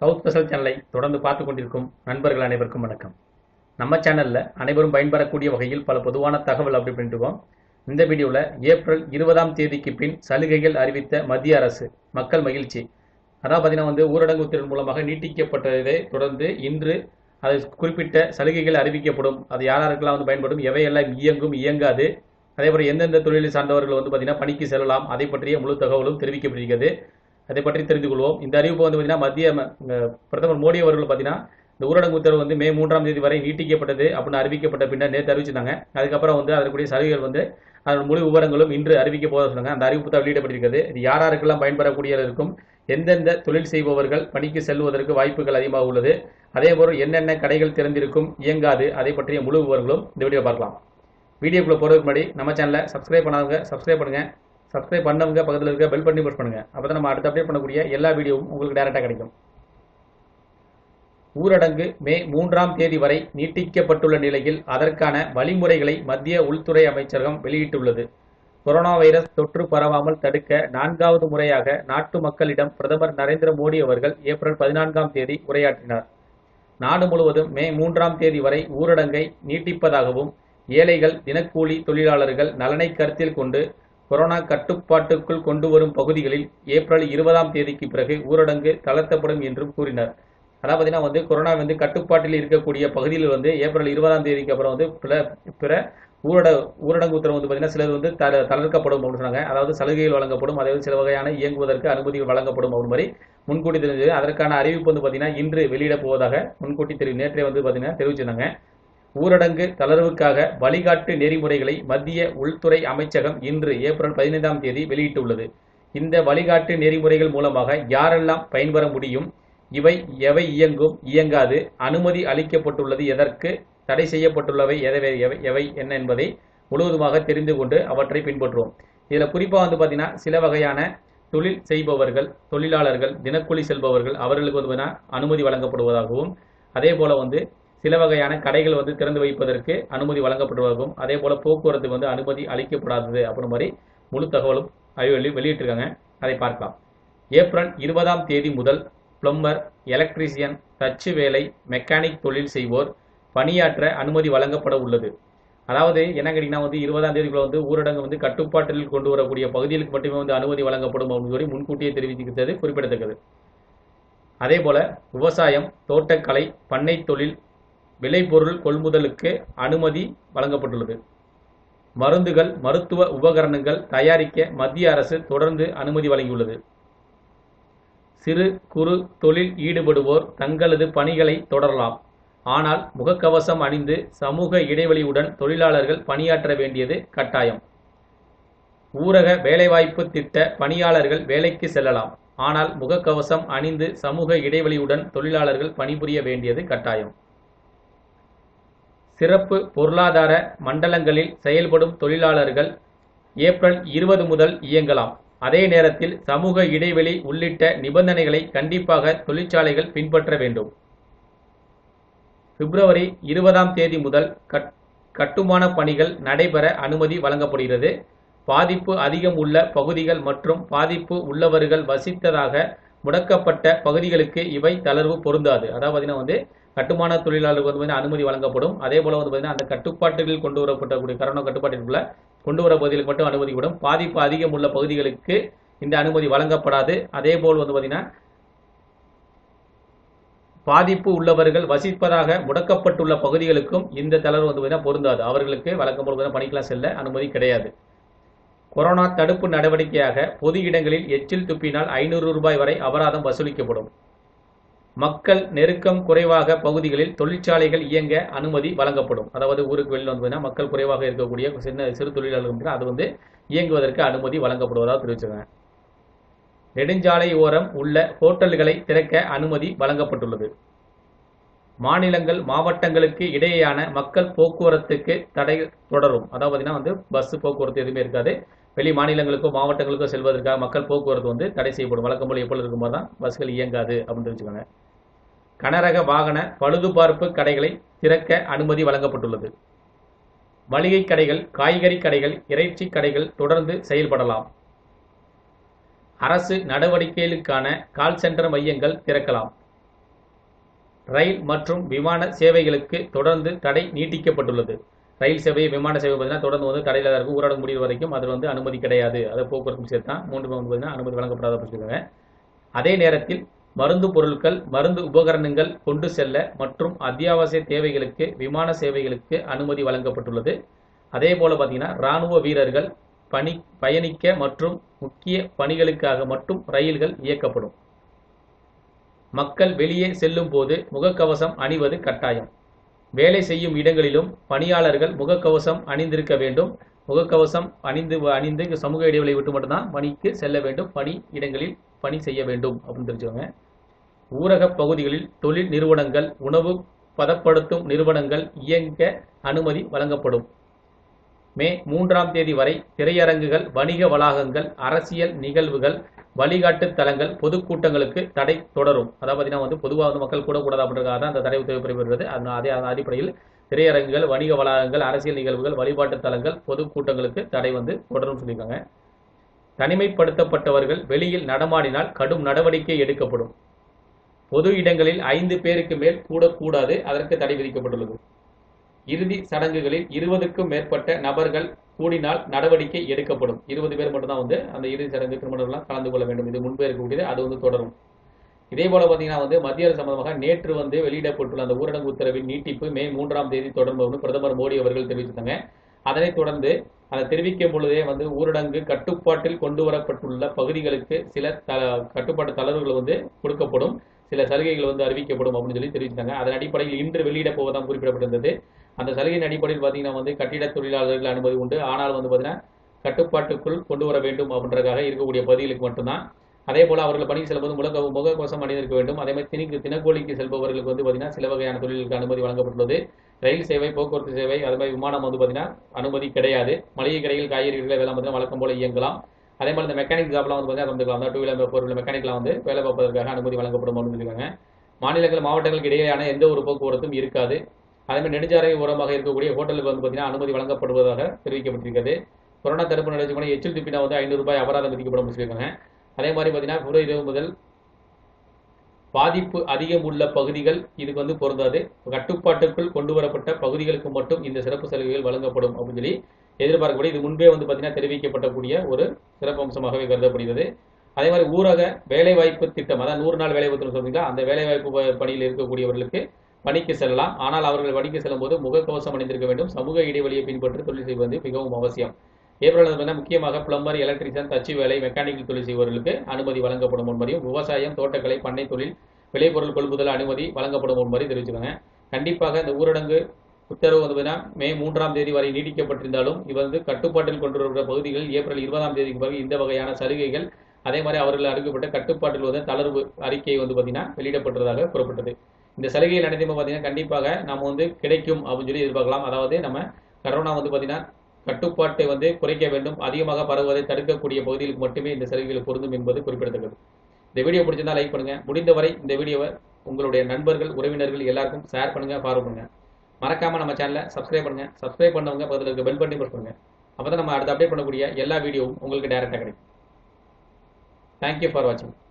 south special சேனலை தொடர்ந்து பார்த்து கொண்டிருக்கும் நண்பர்கள் அனைவருக்கும் வணக்கம் நம்ம சேனல்ல அனைவரும் பயன்பெறக்கூடிய வகையில் பல பொதுவான தகவல் அப்படி பண்ணிட்டு இருக்கோம் இந்த வீடியோவில் ஏப்ரல் இருபதாம் தேதிக்கு பின் சலுகைகள் அறிவித்த மத்திய அரசு மக்கள் மகிழ்ச்சி அதான் பார்த்தீங்கன்னா வந்து ஊரடங்கு உத்தரவு மூலமாக நீட்டிக்கப்பட்டதை தொடர்ந்து இன்று அது குறிப்பிட்ட சலுகைகள் அறிவிக்கப்படும் அது யார் யாருக்கெல்லாம் வந்து பயன்படும் எவையெல்லாம் இயங்கும் இயங்காது அதே போல எந்தெந்த தொழிலை சார்ந்தவர்கள் வந்து பார்த்தீங்கன்னா பணிக்கு செல்லலாம் அதை பற்றிய முழு தகவலும் தெரிவிக்கப்படுகிறது அதை பற்றி தெரிந்து கொள்வோம் இந்த அறிவிப்பு வந்து பார்த்தீங்கன்னா மத்திய ம- அஹ் பிரதமர் மோடி அவர்கள் பார்த்தீங்கன்னா இந்த ஊரடங்கு உத்தரவு வந்து மே மூன்றாம் தேதி வரை நீட்டிக்கப்பட்டது அப்படின்னு அறிவிக்கப்பட்ட பின்னர் நேற்று அறிவிச்சிருந்தாங்க அதுக்கப்புறம் வந்து அதற்குரிய சலுகைகள் வந்து அதன் முழு விவரங்களும் இன்று அறிவிக்க போவதாக சொன்னாங்க அந்த அறிவிப்பு தான் வெளியிடப்பட்டிருக்கிறது இது யார் யாருக்கெல்லாம் பயன்பெறக்கூடிய இருக்கும் எந்தெந்த தொழில் செய்பவர்கள் பணிக்கு செல்வதற்கு வாய்ப்புகள் அதிகமாக உள்ளது அதே போல் என்னென்ன கடைகள் திறந்திருக்கும் இயங்காது அதை பற்றிய முழு விவரங்களும் இந்த வீடியோ பார்க்கலாம் வீடியோக்குள்ள போறதுக்கு முன்னாடி நம்ம சேனலை சப்ஸ்கிரைப் பண்ணாதவங்க சப்ஸ்கிரைப் பண்ணுங்க சப்ஸ்கிரைப் பண்ணவங்க பக்கத்தில் இருக்க பெல் பண்ணி ப்ரெஸ் பண்ணுங்க அப்பதான் நம்ம அடுத்து அப்டேட் பண்ணக்கூடிய எல்லா வீடியோவும் உங்களுக்கு டேரெக்டாக கிடைக்கும் ஊரடங்கு மே மூன்றாம் தேதி வரை நீட்டிக்கப்பட்டுள்ள நிலையில் அதற்கான வழிமுறைகளை மத்திய உள்துறை அமைச்சகம் வெளியிட்டுள்ளது கொரோனா வைரஸ் தொற்று பரவாமல் தடுக்க நான்காவது முறையாக நாட்டு மக்களிடம் பிரதமர் நரேந்திர மோடி அவர்கள் ஏப்ரல் பதினான்காம் தேதி உரையாற்றினார் நாடு முழுவதும் மே மூன்றாம் தேதி வரை ஊரடங்கை நீட்டிப்பதாகவும் ஏழைகள் தினக்கூலி தொழிலாளர்கள் நலனை கருத்தில் கொண்டு கொரோனா கட்டுப்பாட்டுக்குள் கொண்டு வரும் பகுதிகளில் ஏப்ரல் இருபதாம் தேதிக்கு பிறகு ஊரடங்கு தளர்த்தப்படும் என்றும் கூறினார் அதாவது பார்த்தீங்கன்னா வந்து கொரோனா வந்து கட்டுப்பாட்டில் இருக்கக்கூடிய பகுதியில் வந்து ஏப்ரல் இருபதாம் தேதிக்கு அப்புறம் வந்து பிற பிற ஊரட ஊரடங்கு உத்தரவு வந்து பார்த்தீங்கன்னா சிலது வந்து தள தளர்க்கப்படும் அப்படின்னு சொன்னாங்க அதாவது சலுகைகள் வழங்கப்படும் அதாவது சில வகையான இயங்குவதற்கு அனுமதிகள் வழங்கப்படும் அப்படின்னு மாதிரி முன்கூட்டி தெரிஞ்சது அதற்கான அறிவிப்பு வந்து பார்த்தீங்கன்னா இன்று வெளியிடப் போவதாக முன்கூட்டி தெரிவி நேற்றே வந்து பார்த்தீங்கன்னா தெரிவிச்சிருந்தாங்க ஊரடங்கு தளர்வுக்காக வழிகாட்டு நெறிமுறைகளை மத்திய உள்துறை அமைச்சகம் இன்று ஏப்ரல் பதினைந்தாம் தேதி வெளியிட்டுள்ளது இந்த வழிகாட்டு நெறிமுறைகள் மூலமாக யாரெல்லாம் பயன்பெற முடியும் இவை எவை இயங்கும் இயங்காது அனுமதி அளிக்கப்பட்டுள்ளது எதற்கு தடை செய்யப்பட்டுள்ளவை எதவை எவை எவை என்ன என்பதை முழுவதுமாக தெரிந்து கொண்டு அவற்றை பின்பற்றுவோம் இதுல குறிப்பா வந்து பாத்தீங்கன்னா சில வகையான தொழில் செய்பவர்கள் தொழிலாளர்கள் தினக்கூலி செல்பவர்கள் அவர்களுக்கு வந்து பார்த்தீங்கன்னா அனுமதி வழங்கப்படுவதாகவும் அதே போல வந்து சில வகையான கடைகள் வந்து திறந்து வைப்பதற்கு அனுமதி வழங்கப்படுவதாகவும் அதே போல போக்குவரத்துக்கு வந்து அனுமதி அளிக்கப்படாதது அப்படின்னு மாதிரி முழு தகவலும் அறிவியலில் வெளியிட்டிருக்காங்க அதை பார்க்கலாம் ஏப்ரல் இருபதாம் தேதி முதல் பிளம்பர் எலக்ட்ரீசியன் தச்சு வேலை மெக்கானிக் தொழில் செய்வோர் பணியாற்ற அனுமதி வழங்கப்பட உள்ளது அதாவது என்ன கேட்டீங்கன்னா வந்து இருபதாம் தேதிக்குள்ள வந்து ஊரடங்கு வந்து கட்டுப்பாட்டில் கொண்டு வரக்கூடிய பகுதிகளுக்கு மட்டுமே வந்து அனுமதி வழங்கப்படும் அப்படின்னு சொல்லி முன்கூட்டியே தெரிவித்திருக்கிறது குறிப்பிடத்தக்கது அதே போல விவசாயம் தோட்டக்கலை பண்ணை தொழில் விளைபொருள் கொள்முதலுக்கு அனுமதி வழங்கப்பட்டுள்ளது மருந்துகள் மருத்துவ உபகரணங்கள் தயாரிக்க மத்திய அரசு தொடர்ந்து அனுமதி வழங்கியுள்ளது சிறு குறு தொழில் ஈடுபடுவோர் தங்களது பணிகளை தொடரலாம் ஆனால் முகக்கவசம் அணிந்து சமூக இடைவெளியுடன் தொழிலாளர்கள் பணியாற்ற வேண்டியது கட்டாயம் ஊரக வேலைவாய்ப்பு திட்ட பணியாளர்கள் வேலைக்கு செல்லலாம் ஆனால் முகக்கவசம் அணிந்து சமூக இடைவெளியுடன் தொழிலாளர்கள் பணிபுரிய வேண்டியது கட்டாயம் சிறப்பு பொருளாதார மண்டலங்களில் செயல்படும் தொழிலாளர்கள் ஏப்ரல் இருபது முதல் இயங்கலாம் அதே நேரத்தில் சமூக இடைவெளி உள்ளிட்ட நிபந்தனைகளை கண்டிப்பாக தொழிற்சாலைகள் பின்பற்ற வேண்டும் பிப்ரவரி இருபதாம் தேதி முதல் கட்- கட்டுமான பணிகள் நடைபெற அனுமதி வழங்கப்படுகிறது பாதிப்பு அதிகம் உள்ள பகுதிகள் மற்றும் பாதிப்பு உள்ளவர்கள் வசித்ததாக முடக்கப்பட்ட பகுதிகளுக்கு இவை தளர்வு பொருந்தாது அதாவது பார்த்தீங்கன்னா வந்து கட்டுமான தொழிலாளர்களுக்கு வந்து பார்த்தீங்கன்னா அனுமதி வழங்கப்படும் அதே போல வந்து பார்த்தீங்கன்னா அந்த கட்டுப்பாட்டுகளில் கொண்டு வரப்பட்டக்கூடிய கரோனா கட்டுப்பாட்டிற்குள்ள கொண்டு வர பகுதிகளுக்கு மட்டும் அனுமதிப்படும் பாதிப்பு அதிகம் உள்ள பகுதிகளுக்கு இந்த அனுமதி வழங்கப்படாது அதே போல் வந்து பார்த்தீங்கன்னா பாதிப்பு உள்ளவர்கள் வசிப்பதாக முடக்கப்பட்டுள்ள பகுதிகளுக்கும் இந்த தளர்வு வந்து பார்த்தீங்கன்னா பொருந்தாது அவர்களுக்கு வழக்கம் போல் பார்த்தீங்கன்னா பணிக்கெல்லாம் செல்ல அனுமதி கிடையாது கொரோனா தடுப்பு நடவடிக்கையாக பொது இடங்களில் எச்சில் துப்பினால் ஐநூறு ரூபாய் வரை அபராதம் வசூலிக்கப்படும் மக்கள் நெருக்கம் குறைவாக பகுதிகளில் தொழிற்சாலைகள் இயங்க அனுமதி வழங்கப்படும் அதாவது ஊருக்கு வெளியில் வந்து பார்த்தீங்கன்னா மக்கள் குறைவாக இருக்கக்கூடிய சின்ன சிறு தொழிலாளர்கள் வந்து அது வந்து இயங்குவதற்கு அனுமதி வழங்கப்படுவதாக தெரிவிச்சிருக்காங்க நெடுஞ்சாலை ஓரம் உள்ள ஹோட்டல்களை திறக்க அனுமதி வழங்கப்பட்டுள்ளது மாநிலங்கள் மாவட்டங்களுக்கு இடையேயான மக்கள் போக்குவரத்துக்கு தடை தொடரும் அதாவது பார்த்தீங்கன்னா வந்து பஸ் போக்குவரத்து எதுவுமே இருக்காது வெளி மாநிலங்களுக்கோ மாவட்டங்களுக்கோ செல்வதற்காக மக்கள் போக்குவரத்து வந்து தடை செய்யப்படும் வழக்கம் போல எப்பொழுது இருக்கும்போது தான் பஸ்கள் இயங்காது அப்படின்னு தெரிவிச்சுக்கோங்க கனரக வாகன பழுதுபார்ப்பு கடைகளை திறக்க அனுமதி வழங்கப்பட்டுள்ளது மளிகை கடைகள் காய்கறி கடைகள் இறைச்சி கடைகள் தொடர்ந்து செயல்படலாம் அரசு நடவடிக்கைகளுக்கான கால் சென்டர் மையங்கள் திறக்கலாம் ரயில் மற்றும் விமான சேவைகளுக்கு தொடர்ந்து தடை நீட்டிக்கப்பட்டுள்ளது ரயில் சேவை விமான சேவை பார்த்தீங்கன்னா தொடர்ந்து வந்து தடையில் தான் இருக்கும் ஊரடங்கு முடிவு வரைக்கும் அதில் வந்து அனுமதி கிடையாது அதை போக்குவரத்து சேர்த்து தான் மூன்று வந்து பார்த்தீங்கன்னா அனுமதி வழங்கப்படாத சொல்லியிருக்காங்க அதே நேரத்தில் மருந்து பொருட்கள் மருந்து உபகரணங்கள் கொண்டு செல்ல மற்றும் அத்தியாவசிய தேவைகளுக்கு விமான சேவைகளுக்கு அனுமதி வழங்கப்பட்டுள்ளது அதே போல பார்த்தீங்கன்னா ராணுவ வீரர்கள் பணி பயணிக்க மற்றும் முக்கிய பணிகளுக்காக மட்டும் ரயில்கள் இயக்கப்படும் மக்கள் வெளியே செல்லும் போது முகக்கவசம் அணிவது கட்டாயம் வேலை செய்யும் இடங்களிலும் பணியாளர்கள் முகக்கவசம் அணிந்திருக்க வேண்டும் முகக்கவசம் அணிந்து அணிந்து சமூக இடைவெளி விட்டு மட்டும்தான் பணிக்கு செல்ல வேண்டும் பணி இடங்களில் பணி செய்ய வேண்டும் அப்படின்னு தெரிஞ்சுக்கோங்க ஊரக பகுதிகளில் தொழில் நிறுவனங்கள் உணவு பதப்படுத்தும் நிறுவனங்கள் இயங்க அனுமதி வழங்கப்படும் மே மூன்றாம் தேதி வரை திரையரங்குகள் வணிக வளாகங்கள் அரசியல் நிகழ்வுகள் வழிகாட்டு தலங்கள் பொதுக்கூட்டங்களுக்கு தடை தொடரும் அதாவது பார்த்தீங்கன்னா வந்து பொதுவாக வந்து மக்கள் கூடக்கூடாது அப்படின்றதுக்காக தான் அந்த தடை தேவைப்படுகிறது அதன் அதே அதன் அடிப்படையில் திரையரங்குகள் வணிக வளாகங்கள் அரசியல் நிகழ்வுகள் வழிபாட்டு தலங்கள் பொதுக்கூட்டங்களுக்கு தடை வந்து தொடரும் சொல்லியிருக்காங்க தனிமைப்படுத்தப்பட்டவர்கள் வெளியில் நடமாடினால் கடும் நடவடிக்கை எடுக்கப்படும் பொது இடங்களில் ஐந்து பேருக்கு மேல் கூடக்கூடாது அதற்கு தடை விதிக்கப்பட்டுள்ளது இறுதி சடங்குகளில் இருபதுக்கும் மேற்பட்ட நபர்கள் கூடினால் நடவடிக்கை எடுக்கப்படும் இருபது பேர் மட்டும்தான் வந்து அந்த இறுதி சடங்கு திருமணம்லாம் கலந்து கொள்ள வேண்டும் இது முன்பே இருக்கக்கூடியது அது வந்து தொடரும் இதே போல பார்த்தீங்கன்னா வந்து மத்திய அரசு சம்பந்தமாக நேற்று வந்து வெளியிடப்பட்டுள்ள அந்த ஊரடங்கு உத்தரவின் நீட்டிப்பு மே மூன்றாம் தேதி தொடரும் பிரதமர் மோடி அவர்கள் தெரிவித்தாங்க அதனைத் தொடர்ந்து அதை தெரிவிக்கும் பொழுதே வந்து ஊரடங்கு கட்டுப்பாட்டில் கொண்டு வரப்பட்டுள்ள பகுதிகளுக்கு சில த கட்டுப்பாட்டு தளர்வுகள் வந்து கொடுக்கப்படும் சில சலுகைகள் வந்து அறிவிக்கப்படும் அப்படின்னு சொல்லி தெரிவித்தாங்க அதன் அடிப்படையில் இன்று வெளியிட போவதாக குறிப்பிடப்பட்டிருந்தது அந்த சலுகையின் அடிப்படையில் பார்த்தீங்கன்னா வந்து கட்டிட தொழிலாளர்கள் அனுமதி உண்டு ஆனால் வந்து பார்த்தீங்கன்னா கட்டுப்பாட்டுக்குள் கொண்டு வர வேண்டும் அப்படின்றதுக்காக இருக்கக்கூடிய பகுதிகளுக்கு மட்டும்தான் அதே போல அவர்கள் பணிக்கு செல்லும்போது முழக்க முகக்கவசம் அணிந்திருக்க வேண்டும் அதே மாதிரி திணிக்கு தினக்கூலிக்கு செல்பவர்களுக்கு வந்து பார்த்தீங்கன்னா சில வகையான தொழில்களுக்கு அனுமதி வழங்கப்பட்டுள்ளது ரயில் சேவை போக்குவரத்து சேவை அதே மாதிரி விமானம் வந்து பார்த்தீங்கன்னா அனுமதி கிடையாது மளிகை கடைகள் காய்கறிகள் இதெல்லாம் பார்த்தீங்கன்னா வழக்கம் போல இயங்கலாம் அதே மாதிரி இந்த மெக்கானிக் ஜாப்லாம் வந்து பார்த்தீங்கன்னா வந்துக்கலாம் அந்த டூ வீலர் ஃபோர் வீலர் மெக்கானிக்லாம் வந்து வேலை பார்ப்பதற்காக அனுமதி வழங்கப்படும் அப்படின்னு சொல்லியிருக்காங்க மாநிலங்கள் மாவட்டங்களுக்கு இடையேயான எந்த ஒரு போக்குவரத்தும் இருக்காது அதே மாதிரி நெடுஞ்சாலை ஓரமாக இருக்கக்கூடிய ஹோட்டலுக்கு வந்து பார்த்தீங்கன்னா அனுமதி வழங்கப்படுவதாக தெரிவிக்கப்பட்டிருக்கிறது கொரோனா தடுப்பு நடவடிக்கை எச்சில் துப்பினா வந்து ஐநூறு ரூபாய் அபராதம் விதிக்கப்படும் சொல்லியிருக்காங்க அதே மாதிரி பார்த்தீங்கன்னா பிப்ரவரி இருபது முதல் பாதிப்பு அதிகம் உள்ள பகுதிகள் இதுக்கு வந்து பொருந்தாது கட்டுப்பாட்டுக்குள் கொண்டு வரப்பட்ட பகுதிகளுக்கு மட்டும் இந்த சிறப்பு சலுகைகள் வழங்கப்படும் அப்படின்னு சொல்லி எதிர்பார்க்கக்கூடிய இது முன்பே வந்து பார்த்தீங்கன்னா தெரிவிக்கப்படக்கூடிய ஒரு சிறப்பு அம்சமாகவே கருதப்படுகிறது அதே மாதிரி ஊரக வேலைவாய்ப்பு திட்டம் அதாவது நூறு நாள் வேலைவாய்ப்பு சொல்றீங்களா அந்த வேலைவாய்ப்பு பணியில் இருக்கக்கூடியவர்களுக்கு பணிக்கு செல்லலாம் ஆனால் அவர்கள் பணிக்கு செல்லும் போது முகக்கவசம் அணிந்திருக்க வேண்டும் சமூக இடைவெளியை பின்பற்றி தொழில் செய்வது மிகவும் அவசியம் ஏப்ரல் வந்து முக்கியமாக பிளம்பர் எலக்ட்ரிஷியன் தச்சு வேலை மெக்கானிக்கல் தொழில் செய்வர்களுக்கு அனுமதி வழங்கப்படும் என்பதையும் விவசாயம் தோட்டக்கலை பண்ணை தொழில் விளைபொருள் கொள்முதல் அனுமதி வழங்கப்படும் என்பதை தெரிவிச்சுக்கோங்க கண்டிப்பாக இந்த ஊரடங்கு உத்தரவு வந்து மே மூன்றாம் தேதி வரை நீடிக்கப்பட்டிருந்தாலும் இது வந்து கட்டுப்பாட்டில் கொண்டு வருகிற பகுதிகளில் ஏப்ரல் இருபதாம் தேதிக்கு பிறகு இந்த வகையான சலுகைகள் அதே மாதிரி அவர்கள் அறிவிக்கப்பட்ட கட்டுப்பாட்டில் வந்து தளர்வு அறிக்கை வந்து பார்த்தீங்கன்னா வெளியிடப்பட்டதாக கூறப்பட்டது இந்த சலுகைகள் அனைத்துமே பார்த்தீங்கன்னா கண்டிப்பாக நம்ம வந்து கிடைக்கும் அப்படின்னு சொல்லி எதிர்பார்க்கலாம் அதாவது நம்ம கரோனா வந்து பார்த்தீங்கன்னா கட்டுப்பாட்டை வந்து குறைக்க வேண்டும் அதிகமாக பரவுவதை தடுக்கக்கூடிய பகுதிகளுக்கு மட்டுமே இந்த சலுகைகள் பொருந்தும் என்பது குறிப்பிடத்தக்கது இந்த வீடியோ பிடிச்சிருந்தா லைக் பண்ணுங்க முடிந்தவரை இந்த வீடியோவை உங்களுடைய நண்பர்கள் உறவினர்கள் எல்லாருக்கும் ஷேர் பண்ணுங்க ஃபாலோ பண்ணுங்க மறக்காம நம்ம சேனலை சப்ஸ்கிரைப் பண்ணுங்க சப்ஸ்கிரைப் பண்ணவங்க பக்கத்தில் இருக்க பெல் பட்டன் ப்ரெஸ் பண்ணுங்க அப்பதான் நம்ம அடுத்து அப்டேட் பண்ணக்கூடிய எல்லா வீடியோவும் உங்களுக்கு டைரக்டாக கிடைக்கும் தேங்க்யூ ஃபார் வாட்சிங்